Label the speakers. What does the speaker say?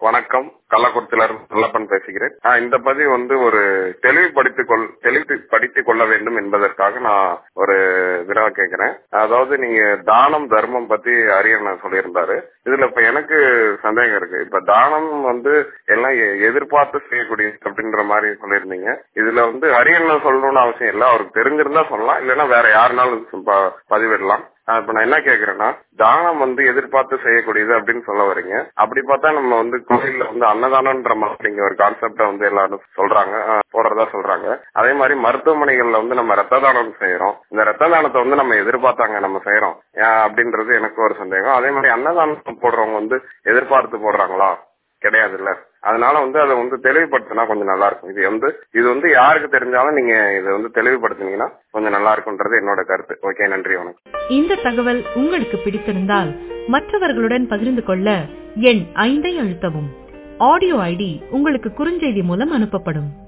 Speaker 1: வணக்கம் கள்ளக்குறிச்சியில இருந்து நல்லப்பன் பேசுகிறேன் ஆஹ் இந்த பதிவு வந்து ஒரு தெளிவுபடுத்திக் கொள் தெளிவுபடுத்திக் கொள்ள வேண்டும் என்பதற்காக நான் ஒரு வினா கேட்கிறேன் அதாவது நீங்க தானம் தர்மம் பத்தி அரியர் சொல்லியிருந்தாரு இதுல இப்ப எனக்கு சந்தேகம் இருக்கு இப்ப தானம் வந்து எல்லாம் எ- எதிர்பார்த்து செய்யக்கூடியது அப்படின்ற மாதிரி சொல்லியிருந்தீங்க இதுல வந்து அரியர் சொல்லணும்னு அவசியம் இல்லை அவருக்கு தெரிஞ்சிருந்தா சொல்லலாம் இல்லைன்னா வேற யாருனாலும் ப- பதிவிடலாம் ஆஹ் இப்ப நான் என்ன கேக்குறேன்னா தானம் வந்து எதிர்பார்த்து செய்யக்கூடியது அப்படின்னு சொல்ல வரீங்க அப்படி பார்த்தா நம்ம வந்து கோயில்ல வந்து அன்னதானம்ன்ற மாதிரிங்க ஒரு கான்செப்ட வந்து எல்லாரும் சொல்றாங்க ஆஹ் போடுறதா சொல்றாங்க அதே மாதிரி மருத்துவமனைகள்ல வந்து நம்ம ரத்த தானம் செய்யறோம் இந்த ரத்த தானத்தை வந்து நம்ம எதிர்பார்த்தாங்க நம்ம செய்யறோம் ஏன் அப்படின்றது எனக்கு ஒரு சந்தேகம் அதே மாதிரி அன்னதானம் போடுறவங்க வந்து எதிர்பார்த்து போடுறாங்களா கிடையாது இல்ல அதனால வந்து அதை வந்து தெளிவுபடுத்தினா கொஞ்சம் நல்லா இருக்கும் இது வந்து இது வந்து யாருக்கு தெரிஞ்சாலும் நீங்க இதை வந்து தெளிவுபடுத்தினீங்கன்னா கொஞ்சம் நல்லா இருக்கும்ன்றது என்னோட கருத்து ஓகே நன்றி வணக்கம்
Speaker 2: இந்த தகவல் உங்களுக்கு பிடித்திருந்தால் மற்றவர்களுடன் பகிர்ந்து கொள்ள எண் ஐந்தை அழுத்தவும் ஆடியோ ஐடி உங்களுக்கு குறுஞ்செய்தி மூலம் அனுப்பப்படும்